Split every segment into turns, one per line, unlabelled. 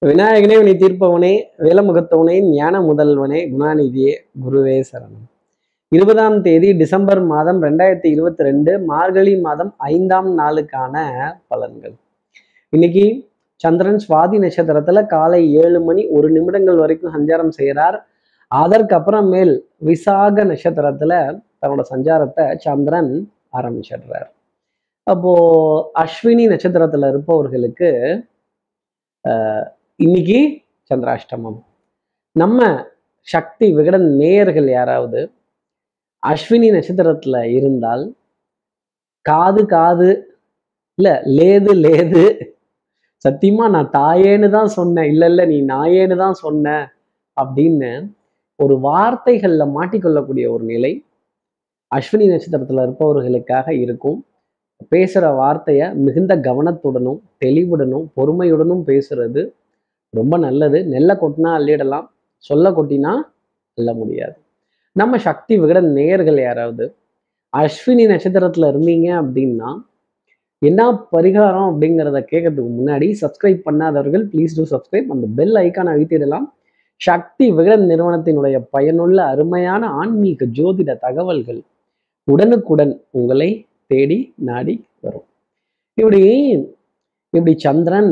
விநாயகனே வினை தீர்ப்பவனே வேலமுகத்தவனே ஞான முதல்வனே குணாநிதியே குருவே சரணம் இருபதாம் தேதி டிசம்பர் மாதம் ரெண்டாயிரத்தி இருபத்தி ரெண்டு மார்கழி மாதம் ஐந்தாம் நாளுக்கான பலன்கள் இன்னைக்கு சந்திரன் சுவாதி நட்சத்திரத்துல காலை ஏழு மணி ஒரு நிமிடங்கள் வரைக்கும் சஞ்சாரம் செய்கிறார் அதற்கு அப்புறமேல் விசாக நட்சத்திரத்துல தன்னோட சஞ்சாரத்தை சந்திரன் ஆரம்பிச்சிடுறார் அப்போ அஸ்வினி நட்சத்திரத்துல இருப்பவர்களுக்கு ஆஹ், இன்னைக்கு சந்திராஷ்டமம் நம்ம சக்தி விகடன் நேயர்கள் யாராவது அஸ்வினி நட்சத்திரத்துல இருந்தால் காது காது இல்ல லேது லேது சத்தியமா நான் தாயேன்னு தான் சொன்னேன் இல்ல இல்ல நீ நாயேன்னு தான் சொன்ன அப்படின்னு ஒரு வார்த்தைகள்ல மாட்டிக்கொள்ளக்கூடிய ஒரு நிலை அஸ்வினி நட்சத்திரத்துல இருப்பவர்களுக்காக இருக்கும் பேசுற வார்த்தைய மிகுந்த கவனத்துடனும் தெளிவுடனும் பொறுமையுடனும் பேசுறது ரொம்ப நல்லது நெல்லை கொட்டினா அள்ளிடலாம் சொல்ல கொட்டினா அள்ள முடியாது நம்ம சக்தி விகட நேயர்கள் யாராவது அஸ்வினி நட்சத்திரத்துல இருந்தீங்க அப்படின்னா என்ன பரிகாரம் அப்படிங்கிறத கேட்கறதுக்கு முன்னாடி சப்ஸ்கிரைப் பண்ணாதவர்கள் ப்ளீஸ் டூ சப்ஸ்கிரைப் அந்த பெல் ஐக்கானை அழுத்திடலாம் சக்தி விகடன் நிறுவனத்தினுடைய பயனுள்ள அருமையான ஆன்மீக ஜோதிட தகவல்கள் உடனுக்குடன் உங்களை தேடி நாடி வரும் இப்படி இப்படி சந்திரன்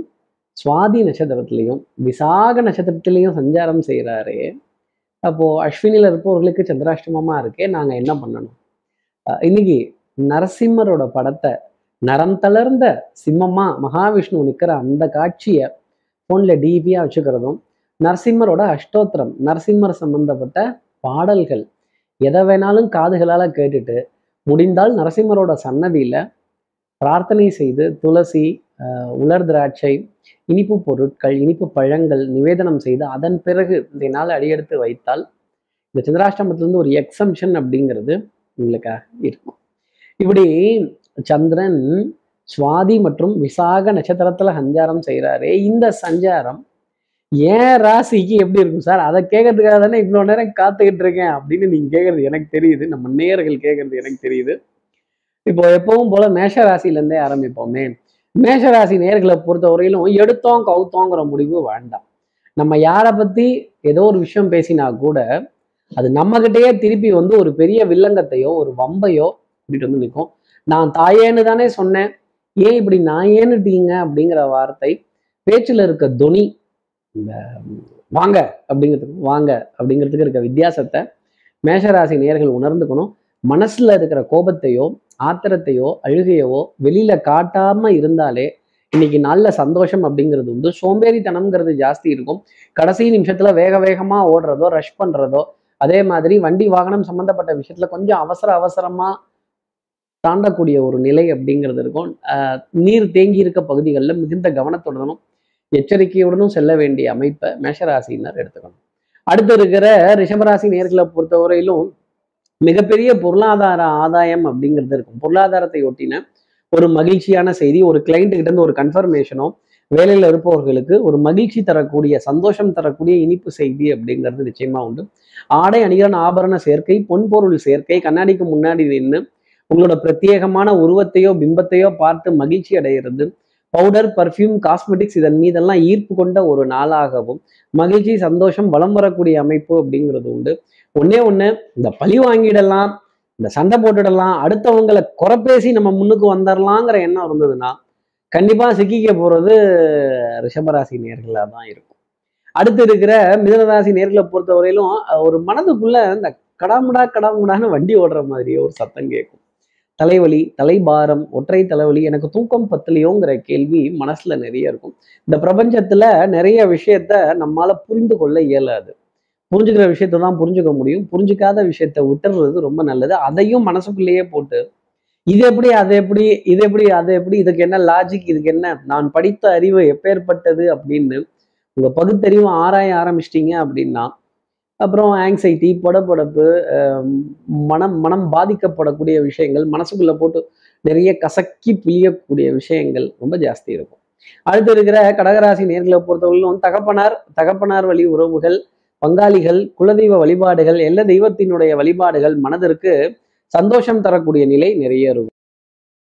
சுவாதி நட்சத்திரத்திலையும் விசாக நட்சத்திரத்திலையும் சஞ்சாரம் செய்கிறாரே அப்போ அஸ்வினில இருப்பவர்களுக்கு சந்திராஷ்டமமா இருக்கே நாங்க என்ன பண்ணணும் அஹ் இன்னைக்கு நரசிம்மரோட படத்தை நரம் தளர்ந்த சிம்மமா மகாவிஷ்ணு நிற்கிற அந்த காட்சியை ஃபோனில் டிபியாக வச்சுக்கிறதும் நரசிம்மரோட அஷ்டோத்திரம் நரசிம்மர் சம்பந்தப்பட்ட பாடல்கள் எதை வேணாலும் காதுகளால் கேட்டுட்டு முடிந்தால் நரசிம்மரோட சன்னதியில பிரார்த்தனை செய்து துளசி அஹ், உலர் திராட்சை இனிப்பு பொருட்கள் இனிப்பு பழங்கள் நிவேதனம் செய்து அதன் பிறகு இந்த நாள் அடியெடுத்து வைத்தால் இந்த சந்திராஷ்டமத்திலிருந்து ஒரு எக்ஸம்ஷன் அப்படிங்கிறது உங்களுக்காக இருக்கும் இப்படி சந்திரன் சுவாதி மற்றும் விசாக நட்சத்திரத்துல சஞ்சாரம் செய்கிறாரே இந்த சஞ்சாரம் ஏன் ராசிக்கு எப்படி இருக்கும் சார் அதை கேட்கறதுக்காக தானே இவ்வளோ நேரம் காத்துக்கிட்டு இருக்கேன் அப்படின்னு நீங்க கேட்கறது எனக்கு தெரியுது நம்ம நேயர்கள் கேட்கறது எனக்கு தெரியுது இப்போ எப்பவும் போல மேஷ ராசியிலேருந்தே ஆரம்பிப்போமே மேஷ ராசி நேர்களை பொறுத்தவரையிலும் எடுத்தோம் கவுத்தோங்கிற முடிவு வேண்டாம் நம்ம யாரை பத்தி ஏதோ ஒரு விஷயம் பேசினா கூட அது நம்மகிட்டயே திருப்பி வந்து ஒரு பெரிய வில்லங்கத்தையோ ஒரு வம்பையோ இப்படிட்டு வந்து நிற்கும் நான் தாயேன்னு தானே சொன்னேன் ஏன் இப்படி நான் ஏன்னுட்டீங்க அப்படிங்கிற வார்த்தை பேச்சுல இருக்க துணி இந்த வாங்க அப்படிங்கிறதுக்கு வாங்க அப்படிங்கிறதுக்கு இருக்க வித்தியாசத்தை மேஷராசி நேர்கள் உணர்ந்துக்கணும் மனசுல இருக்கிற கோபத்தையோ ஆத்திரத்தையோ அழுகையவோ வெளியில காட்டாம இருந்தாலே இன்னைக்கு நல்ல சந்தோஷம் அப்படிங்கிறது உண்டு சோம்பேறித்தனம்ங்கிறது ஜாஸ்தி இருக்கும் கடைசி நிமிஷத்துல வேக வேகமா ஓடுறதோ ரஷ் பண்றதோ அதே மாதிரி வண்டி வாகனம் சம்பந்தப்பட்ட விஷயத்துல கொஞ்சம் அவசர அவசரமா தாண்டக்கூடிய ஒரு நிலை அப்படிங்கிறது இருக்கும் ஆஹ் நீர் தேங்கி இருக்க பகுதிகளில் மிகுந்த கவனத்துடனும் எச்சரிக்கையுடனும் செல்ல வேண்டிய அமைப்பை மேஷராசினர் எடுத்துக்கணும் அடுத்து இருக்கிற ரிஷபராசி நேர்களை பொறுத்தவரையிலும் மிகப்பெரிய பொருளாதார ஆதாயம் அப்படிங்கிறது இருக்கும் பொருளாதாரத்தை ஒட்டின ஒரு மகிழ்ச்சியான செய்தி ஒரு கிளைண்ட் கிட்ட இருந்து ஒரு கன்ஃபர்மேஷனோ வேலையில் இருப்பவர்களுக்கு ஒரு மகிழ்ச்சி தரக்கூடிய சந்தோஷம் தரக்கூடிய இனிப்பு செய்தி அப்படிங்கிறது நிச்சயமா உண்டு ஆடை அணிகலன் ஆபரண சேர்க்கை பொன்பொருள் சேர்க்கை கண்ணாடிக்கு முன்னாடி நின்று உங்களோட பிரத்யேகமான உருவத்தையோ பிம்பத்தையோ பார்த்து மகிழ்ச்சி அடைகிறது பவுடர் பர்ஃப்யூம் காஸ்மெட்டிக்ஸ் இதன் மீதெல்லாம் ஈர்ப்பு கொண்ட ஒரு நாளாகவும் மகிழ்ச்சி சந்தோஷம் வலம் வரக்கூடிய அமைப்பு அப்படிங்கிறது உண்டு ஒண்ணே ஒண்ணு இந்த பழி வாங்கிடலாம் இந்த சண்டை போட்டுடலாம் அடுத்தவங்களை குறைப்பேசி நம்ம முன்னுக்கு வந்துடலாங்கிற எண்ணம் இருந்ததுன்னா கண்டிப்பா சிக்கிக்க போறது ரிஷபராசி நேர்களாக தான் இருக்கும் அடுத்து இருக்கிற மிதனராசி நேர்களை பொறுத்தவரையிலும் அஹ், ஒரு மனதுக்குள்ள இந்த கடாமுடா கடாமுடான்னு வண்டி ஓடுற மாதிரியே ஒரு சத்தம் கேட்கும் தலைவலி தலைபாரம் ஒற்றை தலைவலி எனக்கு தூக்கம் பத்தலையோங்கிற கேள்வி மனசுல நிறைய இருக்கும் இந்த பிரபஞ்சத்துல நிறைய விஷயத்த நம்மால புரிந்து கொள்ள இயலாது புரிஞ்சுக்கிற விஷயத்த தான் புரிஞ்சுக்க முடியும் புரிஞ்சுக்காத விஷயத்த விட்டுறது ரொம்ப நல்லது அதையும் மனசுக்குள்ளேயே போட்டு இது எப்படி அது எப்படி இது எப்படி அது எப்படி இதுக்கு என்ன லாஜிக் இதுக்கு என்ன நான் படித்த அறிவு எப்பேற்பட்டது அப்படின்னு உங்க பகுத்தறிவு ஆராய ஆரம்பிச்சிட்டீங்க அப்படின்னா அப்புறம் ஆங்ஸைட்டி படபடப்பு அஹ் மனம் மனம் பாதிக்கப்படக்கூடிய விஷயங்கள் மனசுக்குள்ள போட்டு நிறைய கசக்கி பிழியக்கூடிய விஷயங்கள் ரொம்ப ஜாஸ்தி இருக்கும் அடுத்து இருக்கிற கடகராசி நேர்களை பொறுத்தவரையிலும் தகப்பனார் தகப்பனார் வழி உறவுகள் பங்காளிகள் குலதெய்வ வழிபாடுகள் எல்லா தெய்வத்தினுடைய வழிபாடுகள் மனதிற்கு சந்தோஷம் தரக்கூடிய நிலை நிறைய இருக்கும்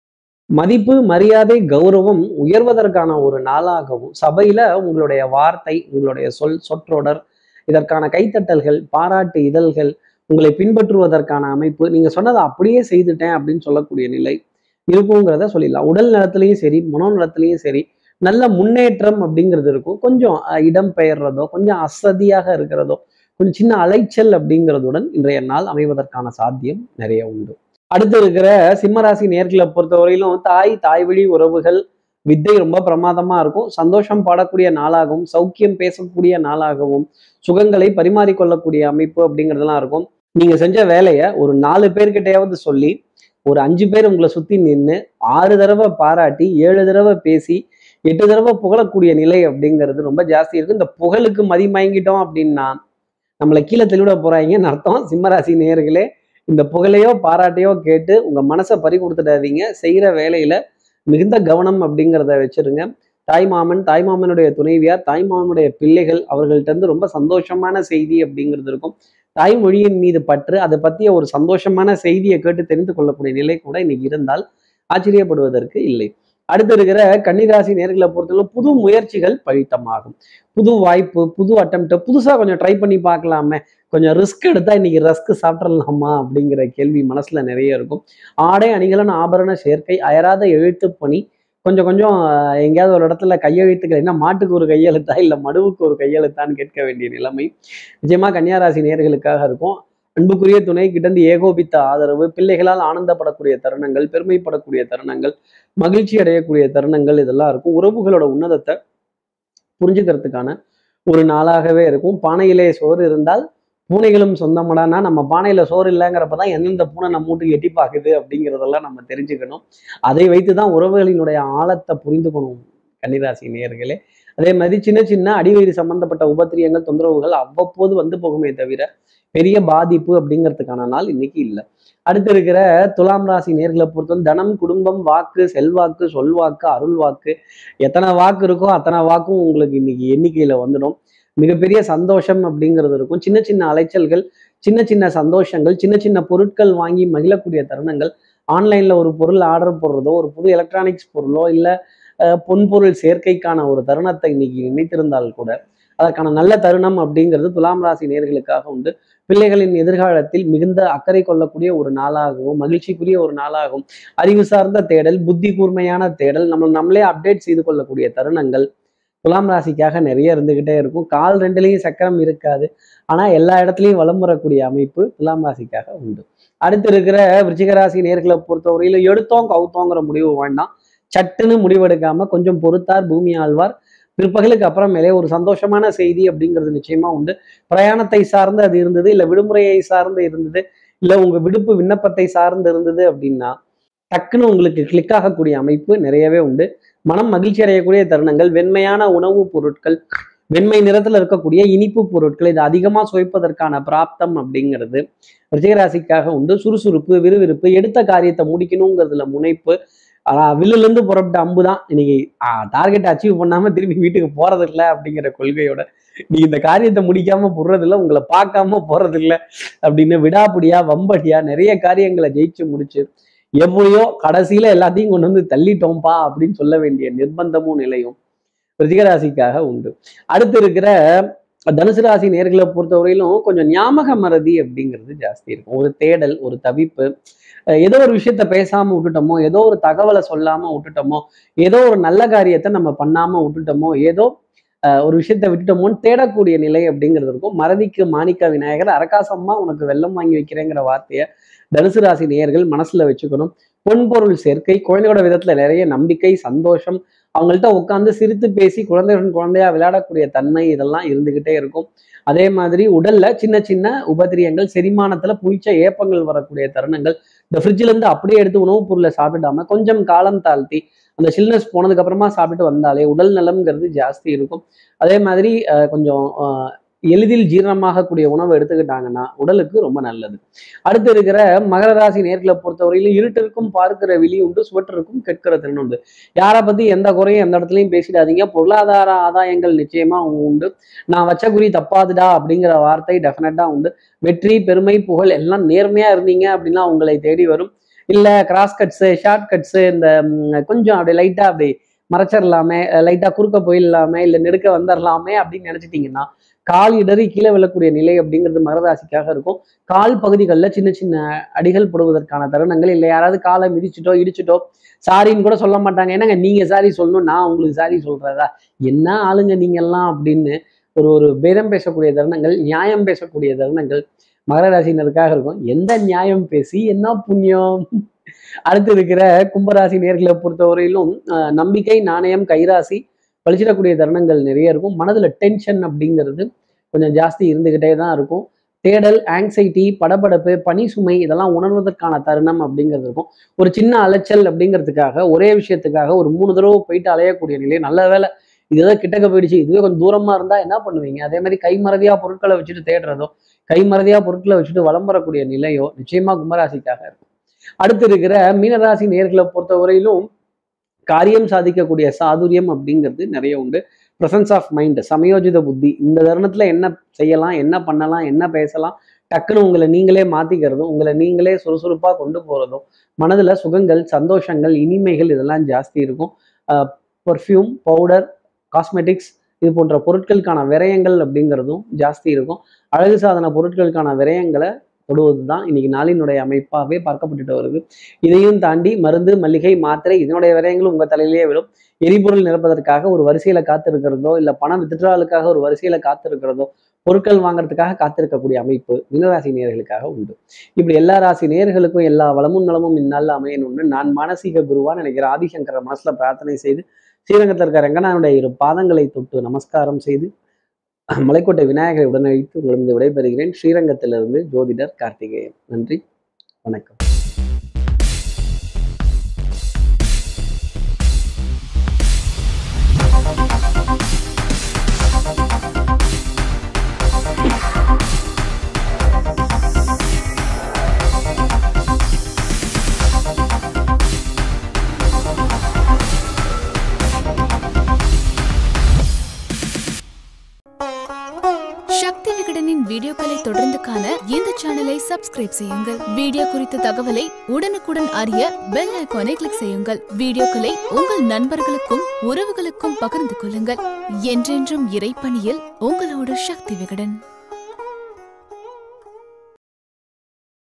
மதிப்பு மரியாதை கௌரவம் உயர்வதற்கான ஒரு நாளாகவும் சபையில உங்களுடைய வார்த்தை உங்களுடைய சொல் சொற்றொடர் இதற்கான கைத்தட்டல்கள் பாராட்டு இதழ்கள் உங்களை பின்பற்றுவதற்கான அமைப்பு நீங்க சொன்னதை அப்படியே செய்துட்டேன் அப்படின்னு சொல்லக்கூடிய நிலை இருக்குங்கிறத சொல்லிடலாம் உடல் நலத்திலையும் சரி மனோநலத்திலையும் சரி நல்ல முன்னேற்றம் அப்படிங்கிறது இருக்கும் கொஞ்சம் அஹ், இடம் பெயர்றதோ கொஞ்சம் அசதியாக இருக்கிறதோ கொஞ்சம் சின்ன அலைச்சல் அப்படிங்கிறதுடன் இன்றைய நாள் அமைவதற்கான சாத்தியம் நிறைய உண்டு அடுத்து இருக்கிற சிம்மராசி நேர்களை பொறுத்தவரையிலும் தாய் தாய் வழி உறவுகள் வித்தை ரொம்ப பிரமாதமா இருக்கும் சந்தோஷம் பாடக்கூடிய நாளாகவும் சௌக்கியம் பேசக்கூடிய நாளாகவும் சுகங்களை பரிமாறிக்கொள்ளக்கூடிய அமைப்பு அப்படிங்கிறதெல்லாம் இருக்கும் நீங்க செஞ்ச வேலையை ஒரு நாலு பேர்கிட்டயாவது சொல்லி ஒரு அஞ்சு பேர் உங்களை சுத்தி நின்று ஆறு தடவை பாராட்டி ஏழு தடவை பேசி எட்டு தடவை புகழக்கூடிய நிலை அப்படிங்கிறது ரொம்ப ஜாஸ்தி இருக்கு இந்த புகழுக்கு மதிமயங்கிட்டோம் அப்படின்னா நம்மளை கீழே தெளிவிட போறாங்கன்னு அர்த்தம் சிம்மராசி நேயர்களே இந்த புகழையோ பாராட்டையோ கேட்டு உங்க மனசை பறி கொடுத்துடாதீங்க செய்யற வேலையில மிகுந்த கவனம் அப்படிங்கிறத வச்சிருங்க தாய்மாமன் தாய்மாமனுடைய துணைவியார் தாய்மாமனுடைய பிள்ளைகள் அவர்கள்ட்ட இருந்து ரொம்ப சந்தோஷமான செய்தி அப்படிங்கிறது இருக்கும் தாய்மொழியின் மீது பற்று அதை பற்றிய ஒரு சந்தோஷமான செய்தியை கேட்டு தெரிந்து கொள்ளக்கூடிய நிலை கூட இன்னைக்கு இருந்தால் ஆச்சரியப்படுவதற்கு இல்லை அடுத்து இருக்கிற கன்னிராசி நேர்களை பொறுத்தவரை புது முயற்சிகள் பழித்தமாகும் புது வாய்ப்பு புது அட்டம்ப்ட் புதுசா கொஞ்சம் ட்ரை பண்ணி பார்க்கலாமே கொஞ்சம் ரிஸ்க் எடுத்தா இன்னைக்கு ரஸ்க் சாப்பிட்றலாமா அப்படிங்கிற கேள்வி மனசுல நிறைய இருக்கும் ஆடை அணிகலன் ஆபரண சேர்க்கை அயராத எழுத்து பணி கொஞ்சம் கொஞ்சம் அஹ், எங்கேயாவது ஒரு இடத்துல கையெழுத்துக்கள் என்ன மாட்டுக்கு ஒரு கையெழுத்தா இல்ல மடுவுக்கு ஒரு கையெழுத்தான்னு கேட்க வேண்டிய நிலைமை நிச்சயமா கன்னியாராசி நேர்களுக்காக இருக்கும் அன்புக்குரிய துணை கிட்டந்து ஏகோபித்த ஆதரவு பிள்ளைகளால் ஆனந்தப்படக்கூடிய தருணங்கள் பெருமைப்படக்கூடிய தருணங்கள் மகிழ்ச்சி அடையக்கூடிய தருணங்கள் இதெல்லாம் இருக்கும் உறவுகளோட உன்னதத்தை புரிஞ்சுக்கிறதுக்கான ஒரு நாளாகவே இருக்கும் பானையிலே சோறு இருந்தால் பூனைகளும் சொந்தமடானா நம்ம பானையில சோறு இல்லைங்கிறப்ப தான் எந்தெந்த பூனை நம்ம வீட்டுக்கு எட்டி பார்க்குது அப்படிங்கிறதெல்லாம் நம்ம தெரிஞ்சுக்கணும் அதை வைத்து தான் உறவுகளினுடைய ஆழத்தை புரிந்துக்கணும் கன்னிராசி நேயர்களே அதே மாதிரி சின்ன சின்ன அடிவயிறு சம்பந்தப்பட்ட உபத்திரியங்கள் தொந்தரவுகள் அவ்வப்போது வந்து போகுமே தவிர பெரிய பாதிப்பு அப்படிங்கிறதுக்கான நாள் இன்னைக்கு இல்லை அடுத்து இருக்கிற துலாம் ராசி நேர்களை பொறுத்தவரை தனம் குடும்பம் வாக்கு செல்வாக்கு சொல்வாக்கு அருள் வாக்கு எத்தனை வாக்கு இருக்கோ அத்தனை வாக்கும் உங்களுக்கு இன்னைக்கு எண்ணிக்கையில வந்துடும் மிகப்பெரிய சந்தோஷம் அப்படிங்கிறது இருக்கும் சின்ன சின்ன அலைச்சல்கள் சின்ன சின்ன சந்தோஷங்கள் சின்ன சின்ன பொருட்கள் வாங்கி மகிழக்கூடிய தருணங்கள் ஆன்லைன்ல ஒரு பொருள் ஆர்டர் போடுறதோ ஒரு புது எலக்ட்ரானிக்ஸ் பொருளோ இல்லை பொன்பொருள் சேர்க்கைக்கான ஒரு தருணத்தை இன்னைக்கு நினைத்திருந்தால் கூட அதற்கான நல்ல தருணம் அப்படிங்கிறது துலாம் ராசி நேர்களுக்காக உண்டு பிள்ளைகளின் எதிர்காலத்தில் மிகுந்த அக்கறை கொள்ளக்கூடிய ஒரு நாளாகவும் மகிழ்ச்சிக்குரிய ஒரு நாளாகவும் அறிவு சார்ந்த தேடல் புத்தி கூர்மையான தேடல் நம்ம நம்மளே அப்டேட் செய்து கொள்ளக்கூடிய தருணங்கள் துலாம் ராசிக்காக நிறைய இருந்துகிட்டே இருக்கும் கால் ரெண்டுலேயும் சக்கரம் இருக்காது ஆனா எல்லா இடத்துலையும் வலம் வரக்கூடிய அமைப்பு துலாம் ராசிக்காக உண்டு அடுத்து இருக்கிற விருச்சிக ராசி நேர்களை பொறுத்தவரையில எடுத்தோம் கவுத்தோங்கிற முடிவு வேண்டாம் சட்டுன்னு முடிவெடுக்காம கொஞ்சம் பொறுத்தார் பூமி ஆழ்வார் பிற்பகலுக்கு அப்புறமேலே ஒரு சந்தோஷமான செய்தி அப்படிங்கிறது நிச்சயமா உண்டு பிரயாணத்தை சார்ந்து அது இருந்தது இல்ல விடுமுறையை சார்ந்து இருந்தது இல்ல உங்க விடுப்பு விண்ணப்பத்தை சார்ந்து இருந்தது அப்படின்னா டக்குன்னு உங்களுக்கு கிளிக் ஆகக்கூடிய அமைப்பு நிறையவே உண்டு மனம் மகிழ்ச்சி அடையக்கூடிய தருணங்கள் வெண்மையான உணவுப் பொருட்கள் வெண்மை நிறத்துல இருக்கக்கூடிய இனிப்பு பொருட்கள் இது அதிகமா சுவைப்பதற்கான பிராப்தம் அப்படிங்கிறது ரிஜயராசிக்காக உண்டு சுறுசுறுப்பு விறுவிறுப்பு எடுத்த காரியத்தை முடிக்கணுங்கிறதுல முனைப்பு ஆனா வில்லுல இருந்து புறப்பட்ட அம்பு தான் இன்னைக்கு டார்கெட் அச்சீவ் பண்ணாம திரும்பி வீட்டுக்கு போறது இல்ல அப்படிங்கிற கொள்கையோட நீ இந்த காரியத்தை முடிக்காம போறது இல்ல உங்களை பார்க்காம போறது இல்ல அப்படின்னு விடாப்பிடியா வம்படியா நிறைய காரியங்களை ஜெயிச்சு முடிச்சு எப்படியோ கடைசியில எல்லாத்தையும் கொண்டு வந்து தள்ளிட்டோம்பா அப்படின்னு சொல்ல வேண்டிய நிர்பந்தமும் நிலையும் ரிஷிகராசிக்காக உண்டு அடுத்து இருக்கிற தனுசு ராசி நேர்களை பொறுத்தவரையிலும் கொஞ்சம் ஞாபக மறதி அப்படிங்கிறது ஜாஸ்தி இருக்கும் ஒரு தேடல் ஒரு தவிப்பு அஹ் ஏதோ ஒரு விஷயத்த பேசாம விட்டுட்டோமோ ஏதோ ஒரு தகவலை சொல்லாம விட்டுட்டோமோ ஏதோ ஒரு நல்ல காரியத்தை நம்ம பண்ணாம விட்டுட்டோமோ ஏதோ அஹ் ஒரு விஷயத்த விட்டுட்டோமோன்னு தேடக்கூடிய நிலை அப்படிங்கிறது இருக்கும் மறதிக்கு மாணிக்க விநாயகர் அரகாசம்மா உனக்கு வெள்ளம் வாங்கி வைக்கிறேங்கிற வார்த்தையை தனுசு ராசி நேயர்கள் மனசுல வச்சுக்கணும் பொன்பொருள் சேர்க்கை குழந்தையோட விதத்துல நிறைய நம்பிக்கை சந்தோஷம் அவங்கள்ட்ட உட்காந்து சிரித்து பேசி குழந்தையுடன் குழந்தையா விளையாடக்கூடிய தன்மை இதெல்லாம் இருந்துகிட்டே இருக்கும் அதே மாதிரி உடல்ல சின்ன சின்ன உபதிரியங்கள் செரிமானத்துல புளிச்ச ஏப்பங்கள் வரக்கூடிய தருணங்கள் இந்த ஃப்ரிட்ஜ்ல இருந்து அப்படியே எடுத்து உணவுப் பொருளை சாப்பிடாம கொஞ்சம் காலம் தாழ்த்தி அந்த சில்னஸ் போனதுக்கு அப்புறமா சாப்பிட்டு வந்தாலே உடல் நலம்ங்கிறது ஜாஸ்தி இருக்கும் அதே மாதிரி அஹ், கொஞ்சம் அஹ், எளிதில் ஜீரணமாகக்கூடிய உணவை எடுத்துக்கிட்டாங்கன்னா உடலுக்கு ரொம்ப நல்லது அடுத்து இருக்கிற மகர ராசி நேர்களை பொறுத்தவரையிலும் இருட்டிற்கும் பார்க்கிற விழி உண்டு சுவற்றிற்கும் கேட்கிற திறன் உண்டு யாரை பத்தி எந்த குறையும் எந்த இடத்துலையும் பேசிடாதீங்க பொருளாதார ஆதாயங்கள் நிச்சயமா உண்டு நான் வச்ச குறி தப்பாதுடா அப்படிங்கிற வார்த்தை டெஃபினட்டா உண்டு வெற்றி பெருமை புகழ் எல்லாம் நேர்மையா இருந்தீங்க அப்படின்னா உங்களை தேடி வரும் இல்ல கிராஸ் கட்ஸு ஷார்ட் கட்ஸு இந்த ம், கொஞ்சம் அப்படி லைட்டா அப்படி மறைச்சிடலாமே லைட்டா குறுக்க போயிடலாமே இல்ல நெடுக்க வந்துடலாமே அப்படின்னு நினைச்சிட்டீங்கன்னா கால் இடறி கீழே விழக்கூடிய நிலை அப்படிங்கிறது மகராசிக்காக இருக்கும் கால் பகுதிகளில் சின்ன சின்ன அடிகள் போடுவதற்கான தருணங்கள் இல்லை யாராவது காலை மிதிச்சிட்டோ இடிச்சிட்டோ சாரின்னு கூட சொல்ல மாட்டாங்க என்னங்க நீங்க சாரி சொல்லணும் நான் உங்களுக்கு சாரி சொல்றதா என்ன ஆளுங்க நீங்க எல்லாம் அப்படின்னு ஒரு ஒரு பேரம் பேசக்கூடிய தருணங்கள் நியாயம் பேசக்கூடிய தருணங்கள் மகர ராசினருக்காக இருக்கும் எந்த நியாயம் பேசி என்ன புண்ணியம் அடுத்து இருக்கிற கும்பராசி நேர்களை பொறுத்தவரையிலும் ஆஹ், நம்பிக்கை நாணயம் கைராசி பழிச்சிடக்கூடிய தருணங்கள் நிறைய இருக்கும் மனதுல டென்ஷன் அப்படிங்கிறது கொஞ்சம் ஜாஸ்தி இருந்துகிட்டே தான் இருக்கும் தேடல் ஆங்ஸைட்டி படபடப்பு பனி சுமை இதெல்லாம் உணர்வதற்கான தருணம் அப்படிங்கிறது இருக்கும் ஒரு சின்ன அலைச்சல் அப்படிங்கிறதுக்காக ஒரே விஷயத்துக்காக ஒரு மூணு தடவை போயிட்டு அலையக்கூடிய நிலை நல்ல வேலை இதுதான் கிட்டக்க போயிடுச்சு இதுவே கொஞ்சம் தூரமா இருந்தா என்ன பண்ணுவீங்க அதே மாதிரி கைமறதியா பொருட்களை வச்சுட்டு தேடுறதோ கைமறதியா பொருட்களை வச்சுட்டு வலம் வரக்கூடிய நிலையோ நிச்சயமா கும்பராசிக்காக இருக்கும் அடுத்து இருக்கிற மீனராசி நேர்களை பொறுத்தவரையிலும் காரியம் சாதிக்கக்கூடிய சாதுரியம் அப்படிங்கிறது நிறைய உண்டு ப்ரெசன்ஸ் ஆஃப் மைண்ட் சமயோஜித புத்தி இந்த தருணத்துல என்ன செய்யலாம் என்ன பண்ணலாம் என்ன பேசலாம் டக்குன்னு உங்களை நீங்களே மாத்திக்கிறதும் உங்களை நீங்களே சுறுசுறுப்பா கொண்டு போறதும் மனதுல சுகங்கள் சந்தோஷங்கள் இனிமைகள் இதெல்லாம் ஜாஸ்தி இருக்கும் பர்ஃப்யூம் பவுடர் காஸ்மெட்டிக்ஸ் இது போன்ற பொருட்களுக்கான விரயங்கள் அப்படிங்கிறதும் ஜாஸ்தி இருக்கும் அழகு சாதன பொருட்களுக்கான விரயங்களை தொடுவது தான் இன்னைக்கு நாளினுடைய அமைப்பாகவே பார்க்கப்பட்டுட்டு வருது இதையும் தாண்டி மருந்து மல்லிகை மாத்திரை இதனுடைய விரயங்களும் உங்க தலையிலேயே விடும் எரிபொருள் நிரப்பதற்காக ஒரு வரிசையில காத்திருக்கிறதோ இல்ல பணம் வித்ட்ராலுக்காக ஒரு வரிசையில காத்திருக்கிறதோ பொருட்கள் வாங்குறதுக்காக காத்திருக்கக்கூடிய அமைப்பு மீனராசி நேயர்களுக்காக உண்டு இப்படி எல்லா ராசி நேயர்களுக்கும் எல்லா வளமும் நலமும் இந்நாளில் அமையணும்னு நான் மானசீக குருவா நினைக்கிற ஆதிசங்கர மனசுல பிரார்த்தனை செய்து ஸ்ரீரங்கத்தில் இருக்க ரங்கனானுடைய இரு பாதங்களை தொட்டு நமஸ்காரம் செய்து மலைக்கோட்டை விநாயகரை உடனழைத்து உங்களிடம் விடைபெறுகிறேன் ஸ்ரீரங்கத்திலிருந்து ஜோதிடர் கார்த்திகேயன் நன்றி வணக்கம்
சக்தி விகடனின் வீடியோக்களை தொடர்ந்து காண இந்த சேனலை சப்ஸ்கிரைப் செய்யுங்கள் வீடியோ குறித்த தகவலை உடனுக்குடன் அறிய பெல் ஐகானை கிளிக் செய்யுங்கள் வீடியோக்களை உங்கள் நண்பர்களுக்கும் உறவுகளுக்கும் பகிர்ந்து கொள்ளுங்கள் என்றென்றும் இறைப்பணியில் உங்களோடு சக்தி விகடன்